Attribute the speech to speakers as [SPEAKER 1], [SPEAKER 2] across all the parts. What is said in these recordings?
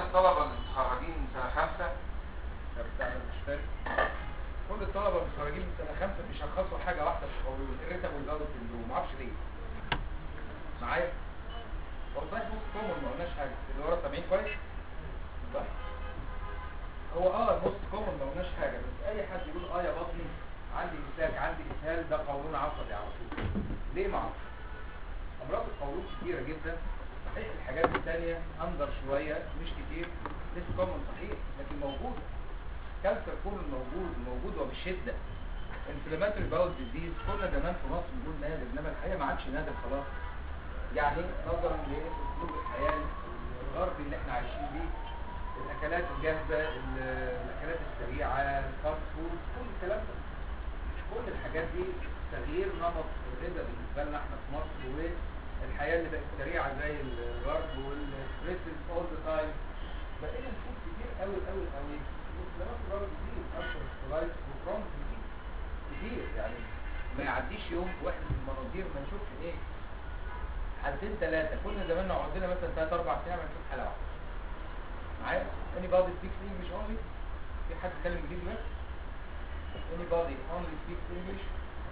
[SPEAKER 1] الطلبة المتخرجين من سنة خمسة
[SPEAKER 2] طب بتاع مش فاهم كل الطلبه المتخرجين من سنه خمسه بيشخصوا حاجه واحده في القولون الريتابل جاوت سندروم ما اعرفش ليه معايا هو صحيح نص كومن ما قلناش حاجه اللي ورا سامعين كويس طيب هو اه نص كومن ما قلناش حاجه بس اي حد يقول اه يا بطني عندي امساك عندي اسهال ده قولون عصبي على طول ليه ما اعرفش امراض القولون كتيره جدا صحيح الحاجات الثانيه اندر شويه مش كتير ليس كومن صحيح لكن موجود كانسر كله موجود موجود وبشده انفلاماتوري باول ديزيز كنا زمان في مصر بنقول نادر انما الحقيقه ما عادش نادر خلاص يعني نظرا لاسلوب الحياه الغربي اللي احنا عايشين بيه الاكلات الجاهزه ال- الاكلات السريعه الفاست فود كل الكلام ده كل الحاجات دي تغيير نمط الغذاء بالنسبه لنا احنا في مصر والحياه اللي بقت سريعه زي الغرب والستريسز اول ذا تايم بقينا نشوف كتير قوي قوي قوي انفلامات الراس كتير اكثر ستلايت وكرونز كتير كتير يعني ما يعديش يوم واحد في المناظير ما نشوفش ايه حالتين ثلاثه كنا زمان نقعد لنا مثلا ثلاث اربع ايام ما نشوف حاله واحده معايا anybody speaks English only في حد يتكلم انجليزي بس anybody only speaks English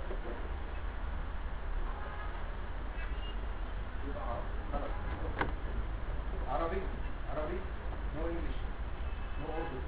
[SPEAKER 2] يبقى عربي خلاص عربي عربي نو انجلش نو اردو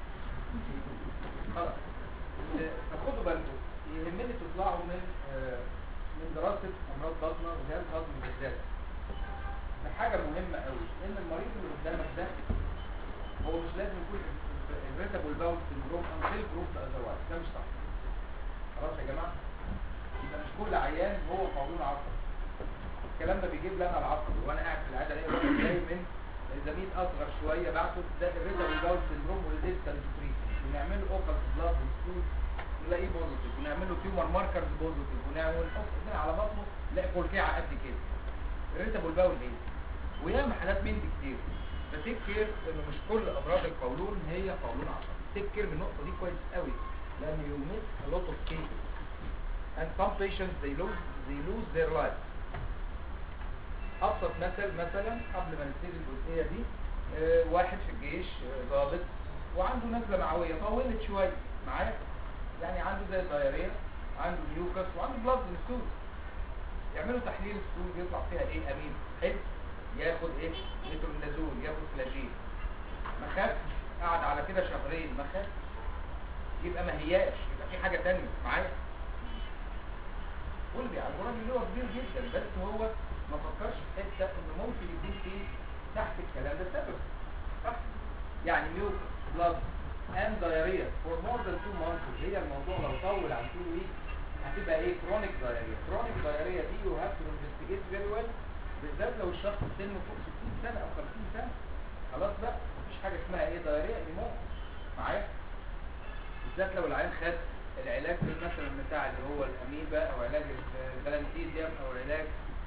[SPEAKER 2] خلاص آه، فخدوا بالكم يهمني تطلعوا من آه، من دراسه امراض بطنه وجهاز هضمي بالذات حاجه مهمه قوي ان المريض اللي قدامك ده هو مش لازم يكون الريتابل باول سندروم انتل جروب اذروايز ده مش صح خلاص يا جماعه يبقى مش كل عيان هو قولون عصبي الكلام ده بيجيب لي انا العصبي وانا قاعد في العياده الاقي واحد جاي من زميل اصغر شويه بعته ده الريتابل باول سندروم وريزيستنت تريتمنت ونعمل له اوكل بلاد وسكول نلاقيه بوزيتيف ونعمل له تيومر ماركرز بوزيتيف ونعمل نحط ايدينا على بطنه نلاقي كلكعه قد كده الريتابل باول ايه وياما حالات من دي كتير فتيك كير انه مش كل امراض القولون هي قولون عصبي تيك كير من النقطه دي كويس قوي لان you miss a lot of cases and some patients they lose they lose their life ابسط مثل مثلا قبل ما نبتدي الجزئيه دي آه، واحد في الجيش آه، ضابط وعنده نزله معويه طولت شويه معايا يعني عنده زي الدايريه عنده ميوكس وعنده بلاد ستول يعملوا تحليل ستول يطلع فيها ايه امين حلو ياخد ايه مترونازول ياخد فلاجين ما خافش قعد على كده شهرين ما خافش يبقى ما هياش يبقى في حاجه ثانيه معايا واللي بيعالجوا راجل اللي هو كبير جدا بس هو ما فكرش في حته انه ممكن يكون في تحت الكلام ده سبب صح يعني ميوك بلاد and diarrhea for more than two months هي الموضوع لو طول عن two weeks هتبقى ايه chronic diarrhea chronic diarrhea دي you have to investigate very well بالذات لو الشخص سنه فوق 60 سنه او 50 سنه خلاص بقى مفيش حاجه اسمها ايه diarrhea anymore معايا بالذات لو العيان خد العلاج مثلا بتاع اللي هو الاميبا او علاج البلانتيديوم او علاج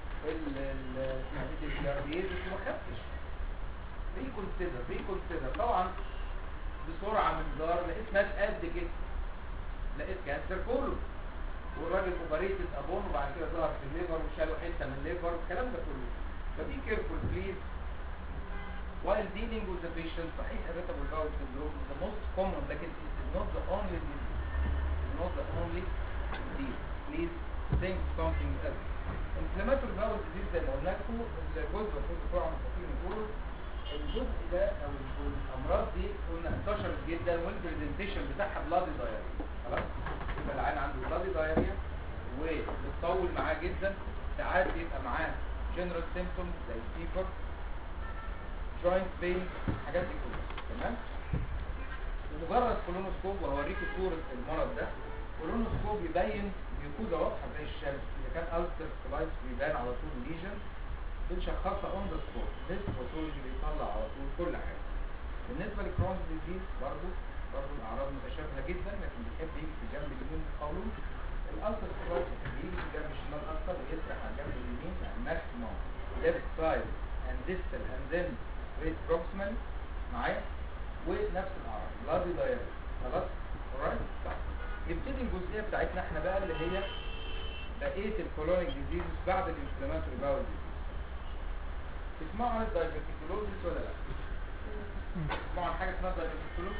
[SPEAKER 2] الجارديزيس وما خدتش ريكونسيدر ريكونسيدر طبعا بسرعه من دار لقيت ناس قد كده لقيت كانسر كله والراجل اوبريتد ابون وبعد كده ظهر في الليفر وشالوا حته من الليفر والكلام ده كله فبي كيرفول بليز while dealing with the patient صحيح irritable bowel syndrome is the most common لكن it is not the only disease it is not the only disease please think something else inflammatory bowel disease زي ما قلنا لكم الجزء المفروض بسرعه مستقيم نقوله الجزء ده او الامراض دي قلنا انتشرت جدا والبرزنتيشن بتاعها بلادي دايريا خلاص يبقى العيان عنده بلادي دايريا وبتطول معاه جدا ساعات بيبقى معاه جنرال سيمبتومز زي فيفر جوينت بين الحاجات دي كلها تمام بمجرد كولونوسكوب وهوريكم صوره المرض ده كولونوسكوب يبين جلوكوزا واضحه زي الشمس اذا كان الستر سلايس بيبان على طول ليجن بنشخصها اون ذا سبوت هيست باثولوجي بيطلع على طول كل حاجه بالنسبه للكرونز ديزيز برضو برضو الاعراض متشابهه جدا لكن بيحب يجي في الجنب اليمين من القولون الالسر سلايس بيحب يجي في الجنب الشمال اكتر ويسرح على الجنب اليمين يعني ماكسيموم left side and distal and then straight proximal معايا ونفس الاعراض بلادي دايريا خلاص alright طيب نبتدي الجزئيه بتاعتنا احنا بقى اللي هي بقيه الكولونيك ديزيز بعد الانفلاماتوري باول ديزيز تسمعوا عن الدايبرتيكولوزيس ولا لا طبعا حاجه اسمها دايفرتيكولوم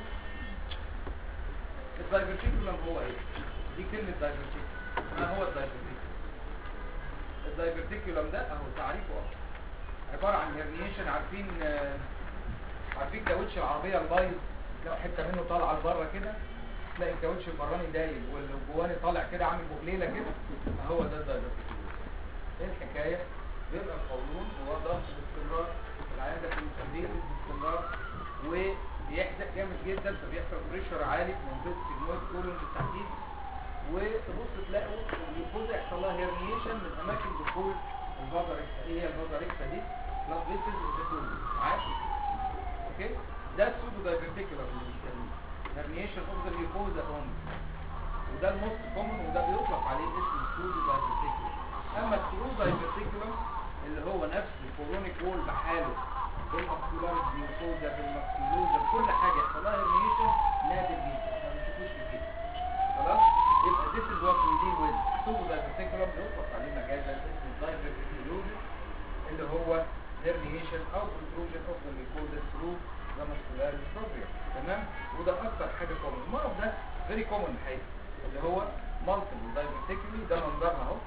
[SPEAKER 2] الدايفرتيكولوم هو ايه دي كلمه دايفرتيكولوم ما هو الدايفرتيكولوم الدايفرتيكولوم ده اهو تعريفه اهو عباره عن هيرنيشن عارفين آه، عارفين كاوتش العربيه البايظ تلاقوا حته منه طالعه لبره كده تلاقي الكاوتش البراني دايب والجواني طالع كده عامل بقليله كده هو ده الدايفرتيكولوم ايه الحكايه بيبقى القولون هو ضغط باستمرار العيان ده بيستمر باستمرار وبيحزق جامد جدا فبيحصل بريشر عالي في منطقه السيجمويد كولون بالتحديد وتبص تلاقوا الجلوكوز يحصل لها هيرنيشن من اماكن دخول البازر ايه هي البازر اكسا دي بلاد فيسز الدخول معاك اوكي ده السودو دايفرتيكولار اللي بنسميه هيرنيشن اوف ذا جلوكوز اون وده الموست كومن وده بيطلق عليه اسم السودو دايفرتيكولار اما الترو دايفرتيكولار اللي هو نفس الكورونيك وول بحاله بالماسكولار جلوكوزا بالماسكولوزا كل حاجه يحصل لها هيرنيشن نادر جدا ما بنشوفوش كتير خلاص يبقى this is what we deal with سودو دايفرتيكولار بيطلق عليه مجازا اسم الدايفرتيكولوزا اللي هو herniation او protrusion of the mucosa through the muscularis propria تمام وده اكتر حاجه كومن المرض ده فيري كومن الحقيقه اللي هو multiple diverticularly ده منظرها اهو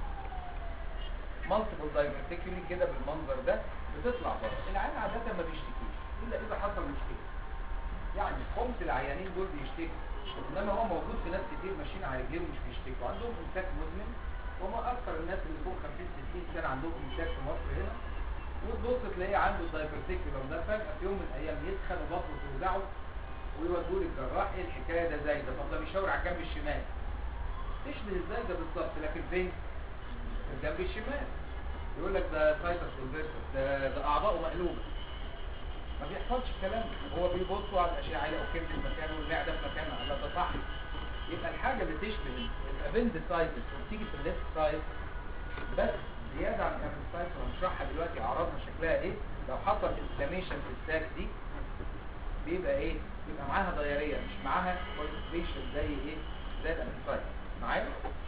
[SPEAKER 2] multiple diverticularly كده بالمنظر ده بتطلع بره العيان عاده ما بيشتكيش الا اذا حصل مشكله يعني خمس العيانين دول بيشتكوا انما هو موجود في ناس كتير ماشيين على رجليهم مش بيشتكوا عندهم امساك مزمن وما اكثر الناس اللي فوق 50 60 سنه عندهم امساك في مصر هنا وتبص تلاقيه عنده الدايفرتيكولوم ده فجأة في يوم من الأيام يدخل وبطنه توجعه ويودوه للجراح ايه الحكاية ده زايدة طب ده بيشاور على الجنب الشمال تشبه الزايدة بالظبط لكن فين؟ في الجنب الشمال يقول لك ده سايتس كونفيرتس ده ده أعضاؤه مقلوبة ما بيحصلش الكلام ده هو بيبصوا على الأشعة يلاقوا كبد في مكانه والمعدة في مكانها لا ده صح يبقى الحاجة اللي تشبه الابندسايتس وبتيجي في الليفت سايد بس زيادة عن الابندسايتس وهنشرحها دلوقتي اعراضها شكلها ايه لو حصل انفلاميشن في الساك دي بيبقى ايه بيبقى معاها ضيارية مش معاها كونستريشن زي ايه زي الابندسايتس معايا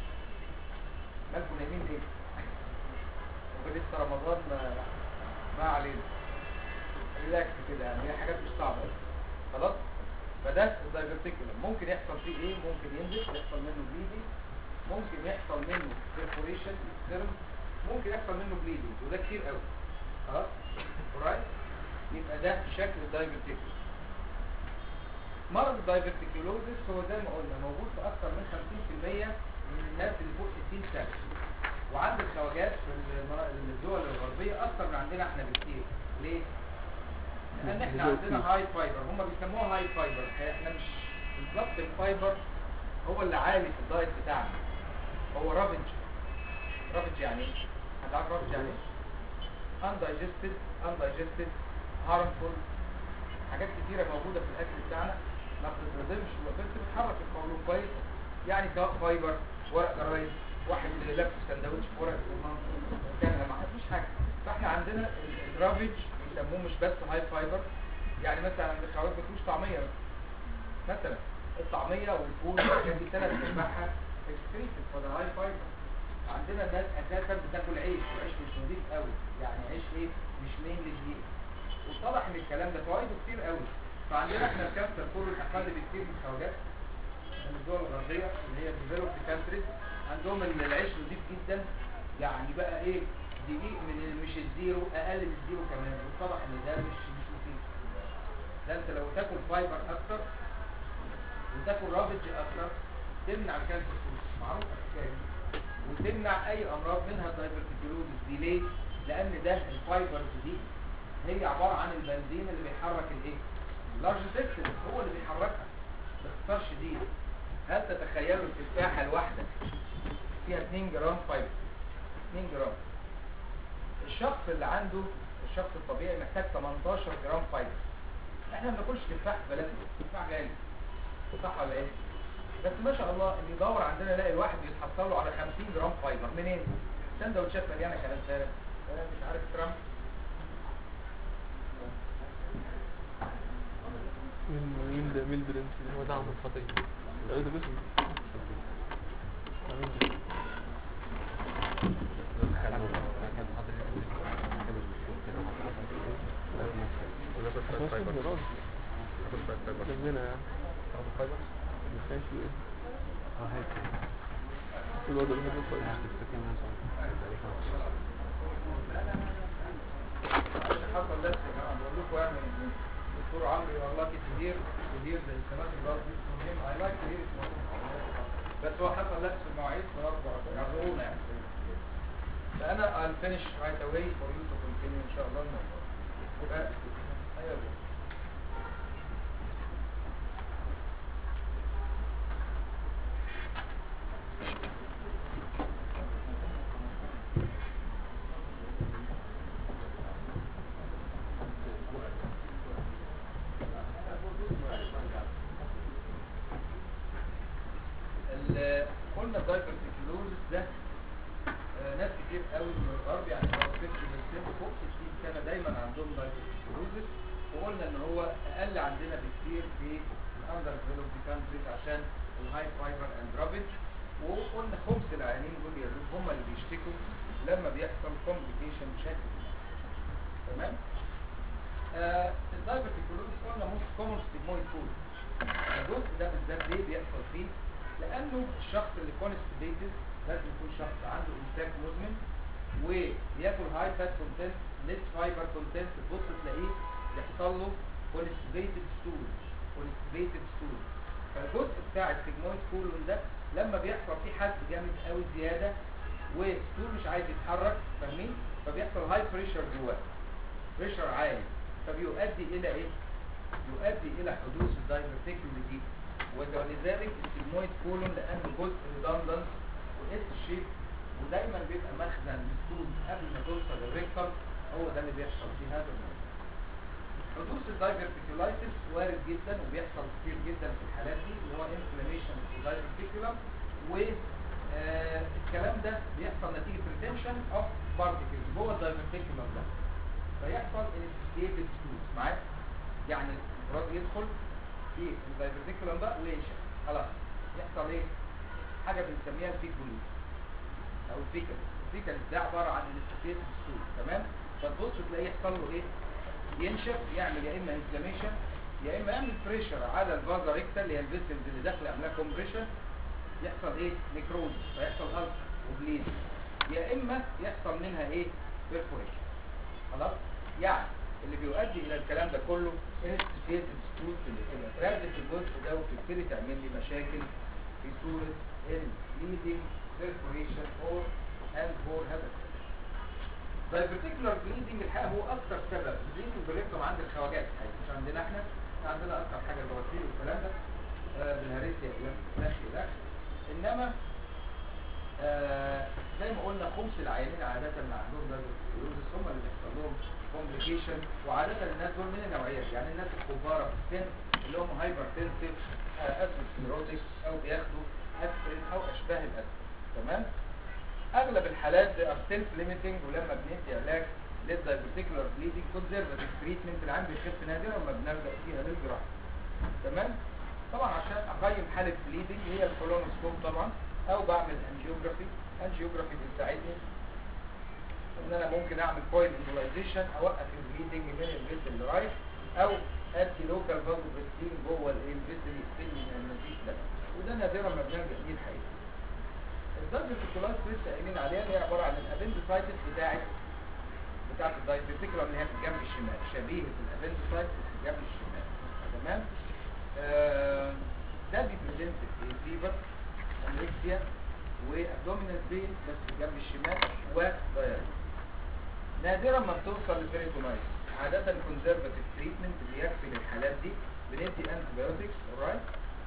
[SPEAKER 2] مالكم نايمين ليه ولسه رمضان ما, ما علينا ريلاكس كده يعني هي حاجات مش صعبة خلاص فده الدايفرتيكولم ممكن يحصل فيه ايه ممكن ينزل يحصل منه بليدنج ممكن يحصل منه perforation يتسرم ممكن يحصل منه بليدنج وده كتير قوي خلاص alright يبقى ده شكل الدايفرتيكولم مرض الدايفرتيكولوزيس هو زي ما قلنا موجود في اكثر من 50% من الناس اللي فوق 60 سنه وعند الخواجات في المنا- الدول الغربيه اكثر من عندنا احنا بكتير ليه لان احنا عندنا هاي فايبر هم بيسموها هاي فايبر احنا مش بالظبط الفايبر هو اللي عالي في الدايت بتاعنا هو رافج رافج يعني ايه حد عارف رافج يعني ايه undigested undigested harmful حاجات كتيرة موجودة في الأكل بتاعنا ما بتتهضمش بس بتحرك القولون كويس يعني سواء فايبر ورق جرايد واحد اللي لابس سندوتش في ورق الرمان كان ما فيش حاجة فاحنا عندنا ال- الرافج بيسموه مش بس هاي فايبر يعني مثلا عند الخواجات بتوش طعمية مثلا الطعمية والفول والحاجات دي ثلاث ارباعها اكسكريتد فده هاي فايبر عندنا الناس اساسا بتاكل عيش وعيش مش نضيف قوي يعني عيش ايه مش مين للدقيق واتضح ان الكلام ده فوائده كتير قوي فعندنا احنا الكانسر كله اقل بكتير من الخواجات من الدول الغربيه اللي هي ديفلوبد كانتريز عندهم ال- العيش نضيف جدا يعني بقى ايه دقيق من ال- مش الزيرو اقل من الزيرو كمان واتضح ان ده مش مش مفيد ده انت لو تاكل فايبر اكتر وتاكل رافج اكتر تمنع الكانسر كله معروف الحكايه دي وتمنع اي امراض منها الدايفرتيكولوزيس دي ليه لان ده الفايبرز دي هي عباره عن البنزين اللي بيحرك الايه اللارج تكسل هو اللي بيحركها باختصار شديد هل تتخيلوا التفاحه الواحده فيها 2 جرام فايبر 2 جرام الشخص اللي عنده الشخص الطبيعي محتاج 18 جرام فايبر احنا ما بناكلش تفاح ببلاش تفاح غالي صح ولا ايه بس ما شاء الله اللي يدور عندنا يلاقي الواحد بيتحصل له على 50 جرام فايبر منين سندوتشات مليانه كلام فارغ كلام مش عارف ترامب
[SPEAKER 3] مين مين ده مين برنس هو ده عم الخطية ده ده بس جنبنا يعني ماشي ايه الوضع الهدف كويس
[SPEAKER 2] حصل بس يا جماعه بقول لكم يعني الدكتور عمرو والله كتير كتير زي الكلام ده مهم اي لايك كتير بس هو حصل لبس في المواعيد فنرجع يعذرونا يعني فانا I'll finish right away for you to continue ان شاء الله الموضوع ف- ايوه ال- قلنا الدايفرتيكلوزس ده آه، ناس كتير قوي من الغرب يعني هو 50% فوق 60 سنه دايما عندهم دايفرتيكلوزس وقلنا ان هو اقل عندنا بكتير في الاندر ديفلوبد كانتريز عشان الهاي فايبر اند رابج وقلنا خمس العيانين دول يا دوب هم اللي بيشتكوا لما بيحصل كومبليكيشن بشكل ما. تمام آه الدايفرتيكلوزس قلنا موست كومن ستيجمويد فود الجزء ده بالذات ليه بيحصل فيه لانه الشخص اللي كونستيبيتد لازم يكون شخص عنده امساك مزمن وبياكل هاي فات كونتنت ليس فايبر كونتنت تبص تلاقيه يحصل له كونستيبيتد ستول كونستيبيتد ستول فالجزء بتاع السيجمويد كولون ده لما بيحصل فيه حد جامد قوي زياده وستول مش عايز يتحرك فاهمين فبيحصل هاي بريشر جواه بريشر عالي فبيؤدي الى ايه يؤدي الى حدوث الدايفرتيكولوجي ولذلك السيجمويد كولون لانه جزء ريدندنت واس شيب ودايما بيبقى مخزن للسود قبل ما توصل للريكتر هو ده اللي بيحصل في هذا الموضوع حدوث الدايفرتيكولايتس وارد جدا وبيحصل كتير جدا في الحالات دي اللي هو انفلاميشن في الدايفرتيكولم و آه، الكلام ده بيحصل نتيجه ريتنشن اوف بارتيكلز جوه الدايفرتيكولم ده فيحصل انستيتد ستوز معاك يعني الراجل يدخل في الدايفرتيكولم ده وينشف خلاص يحصل ايه حاجه بنسميها الفيكوليس او الفيكال الفيكال ده عباره عن انستيتد ستوز تمام فتبص تلاقيه يحصل له ايه ينشف يعمل يا اما انفلاميشن يا اما يعمل بريشر على الفازا ريكتا اللي هي الفيسلز اللي داخله عاملاها كومبريشن يحصل ايه نيكروز فيحصل ألسر وبليد يا اما يحصل منها ايه بيرفوريشن خلاص يعني اللي بيؤدي الى الكلام ده كله انستيتد ستوز اللي بتبقى تراكبت الجزء ده وتبتدي تعمل لي مشاكل في صوره البليدنج بيرفوريشن اور اند فور هذا الكلام دايفرتيكولار بليدنج الحقيقه هو اكثر سبب بليدنج بريكتوم عند الخواجات الحقيقه مش عندنا احنا إحنا عندنا اكثر حاجه البواسير والكلام ده آه بالهرسيا الى اخر الى اخر انما آه زي ما قلنا خمس العيانين عاده اللي عندهم دايفرتيكولوزس هم اللي بيحصل لهم كومبليكيشن وعاده الناس دول من النوعيه يعني الناس الكبار في السن اللي هم هايبرتنسيف اسيسكليروتيك او بياخدوا اسبرين او اشباه الاسبرين تمام اغلب الحالات ار سيلف ليميتنج ولما بندي علاج للدايفرتيكولار بليدنج كونزرفاتيف تريتمنت العام بيخف نادرا لما بنلجا فيها للجراحه تمام طبعا عشان اقيم حاله بليدنج هي الكولونوسكوب طبعا او بعمل انجيوجرافي انجيوجرافي بتساعدني ان انا ممكن اعمل كويل امبولايزيشن اوقف البليدنج من الفيسل اللي رايح او ادي لوكال فازوبريستين جوه الايه الفيسل يقفل من النزيف ده وده نادرا ما بنلجا ليه الحقيقه الدايفرتيكولايتس لسه قايلين عليها اللي هي عباره عن الابندسايتس بتاعت بتاعت الدايفرتيكولار اللي هي في الجنب الشمال شبيهه الابندسايتس في الجنب الشمال تمام آه ده بيبريزنت فيفر انوركسيا وابدومينال بين بس في الجنب الشمال ودايريا نادرا ما بتوصل للبريتونايتس عادة الكونزرفاتيف تريتمنت اللي يكفي للحالات دي بندي انتيبيوتكس اورايت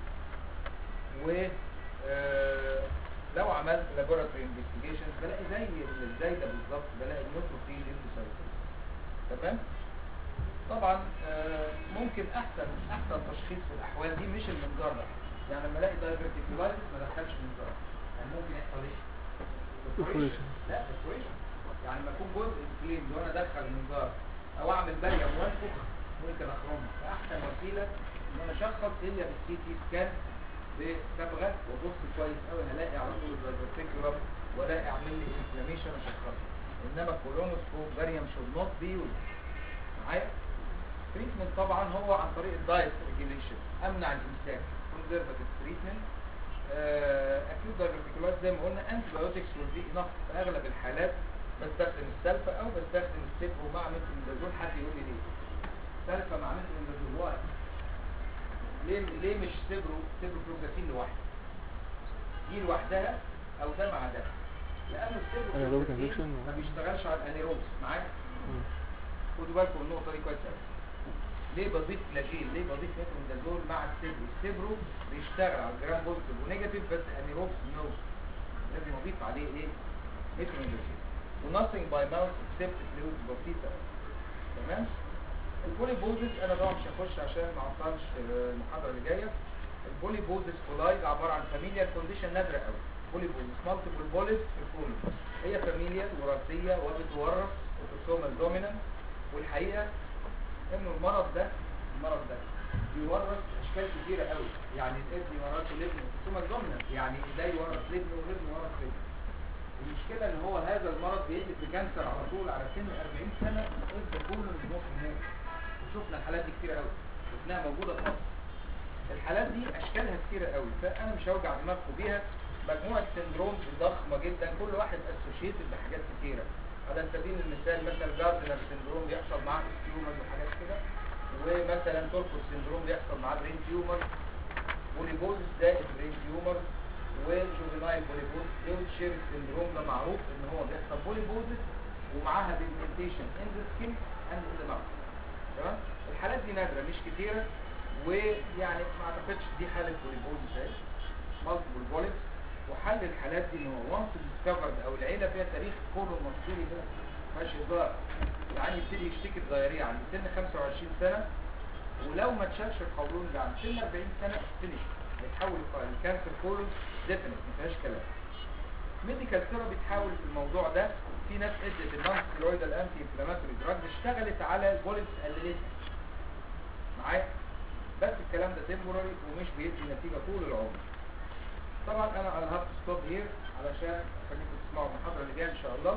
[SPEAKER 2] و آه لو عملت لابوراتوري انفستيجيشنز بلاقي زي الزايده بالظبط بلاقي نيوتروفيل اندوسايتوز تمام طبعا آه ممكن احسن احسن تشخيص في الاحوال دي مش المنظار ده يعني لما الاقي دايفرتيكولايتس ما دخلش منظار يعني ممكن يحصل ايه
[SPEAKER 3] Perforation.
[SPEAKER 2] لا perforation. يعني لما يكون جزء انفليمد وانا ادخل المنظار او اعمل باليه وانفخ ممكن اخرمها فاحسن وسيله ان انا اشخص هي بالسي تي سكان بصبغه وابص كويس قوي هلاقي على طول الدايفرتيكولار والاقي اعمل لي انفلاميشن اشخصه انما الكولونوسكوب فاريام شود نوت بي معايا التريتمنت طبعا هو عن طريق الدايت ريجيليشن امنع الامساك كونزرفاتيف تريتمنت اكيوت دايفرتيكولايت زي ما قلنا انتي بايوتكس والبي انف في اغلب الحالات بستخدم السلفا او بستخدم السيبرو مع ميثيلميدازول حد يقول لي ليه سلفا مع ميثيلميدازول واحد ليه ليه مش سيبرو سيبرو فلوكساسين لوحده دي لوحدها او ده مع ده لان السيبرو
[SPEAKER 3] Anaerobic
[SPEAKER 2] فلوكساسين
[SPEAKER 3] injection.
[SPEAKER 2] ما بيشتغلش على الانيروبس معايا خدوا بالكم من النقطه دي كويس قوي ليه بضيف فلاجيل ليه بضيف ميثيلميدازول مع السيبرو السيبرو بيشتغل على الجرام بوزيتيف ونيجاتيف بس انيروبس نو لازم اضيف عليه ايه ميثيلميدازول ونثينج باي ماوث اكسبت فلويدز بسيطه تمام البولي بوزس انا طبعا مش هخش عشان ما اعطلش آه، المحاضره اللي جايه البولي بوزس كولاي عباره عن فاميليا كونديشن نادره قوي بولي بوزس مالتيبل بوليس في الكولون هي فاميليا وراثيه وبتورث اوتوسومال دومينانت والحقيقه انه المرض ده المرض ده بيورث اشكال كتيره قوي يعني الابن يورثه لابنه اوتوسومال دومينانت يعني ده يورث لابنه وابنه يورث لابنه المشكلة ان هو هذا المرض بيقلب بكانسر على طول على سن 40 سنة ادى كل من نص هناك وشفنا الحالات دي كتير قوي شفناها موجودة في مصر الحالات دي اشكالها كتيرة قوي فانا مش هوجع دماغكم بيها مجموعة سندروم ضخمة جدا كل واحد اسوشيتد بحاجات كتيرة على سبيل المثال مثلا جاردنر سندروم بيحصل معاه تيومرز وحاجات كده ومثلا توركوس سندروم بيحصل معاه برين تيومر بوليبوزس زائد برين تيومر وجوفينايل بوليبوز ليوتشير سندروم ده معروف ان هو بيحصل بوليبوزس ومعاها بيجمنتيشن ان ذا سكين اند ان ذا ماوث تمام الحالات دي نادره مش كتيره ويعني ما اعتقدش دي حاله بوليبوزس اهي مالتيبل بوليبس وحل الحالات دي ان هو وانس ديسكفرد او العيله فيها تاريخ كله مصيري ده ماشي هزار يعني يبتدي يشتكي بضياريه عند سن 25 سنه ولو ما اتشالش القولون ده عند سن 40 سنه فينيش هيتحول الكانسر كله ديفينيت ما فيهاش كلام ميديكال ثيرابي تحاول في الموضوع ده في ناس ادت النون ستيرويدال انتي انفلاماتوري دراج اشتغلت على البوليبس قللتها معايا بس الكلام ده تمبوراري ومش بيدي نتيجه طول العمر طبعا انا I'll have to stop here علشان خليكم تسمعوا المحاضره اللي جايه ان شاء الله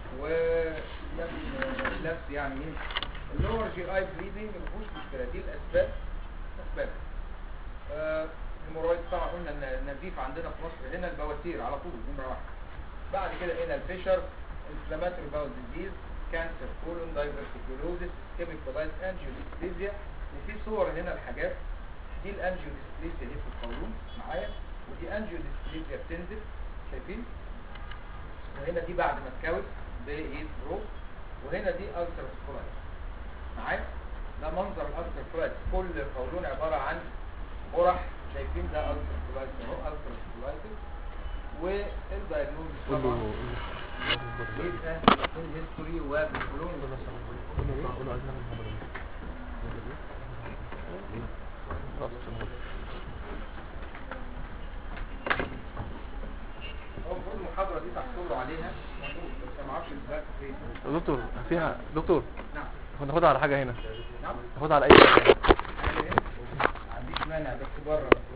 [SPEAKER 2] ولازم نفس يعني ايه اللور جي اي بليدنج ما فيهوش مشكله دي الاسباب اسباب آه، هيمورويد طبعا قلنا ان النزيف عندنا في مصر هنا البواسير على طول نمره واحد بعد كده هنا الفيشر انفلاماتوري باول ديزيز كانسر كولون دايفرتيكولوزيس سكيميك كولايت انجيو ديسبليزيا وفي صور هنا الحاجات دي الانجيو ديسبليزيا دي في القولون معايا ودي انجيو ديسبليزيا بتنزل شايفين وهنا دي بعد ما اتكوت بايه برو وهنا دي السر كولايت معايا ده منظر الالسر كولايت كل القولون عباره عن قرح شايفين ده السر كولايت اهو السر كولايت والدايجنوز
[SPEAKER 3] قول
[SPEAKER 2] طبعا
[SPEAKER 3] له
[SPEAKER 2] يبقى الهيستوري والكولون
[SPEAKER 3] قول له قول له عايزين نعمل محاضرة خلاص تمام.
[SPEAKER 2] هو المفروض المحاضره دي تحصلوا عليها المفروض بس ما اعرفش ازاي فين
[SPEAKER 3] يا دكتور فيها دكتور
[SPEAKER 2] نعم
[SPEAKER 3] ناخدها على حاجة هنا
[SPEAKER 2] نعم
[SPEAKER 3] ناخدها على أي حاجة
[SPEAKER 2] ما عنديش مانع بس بره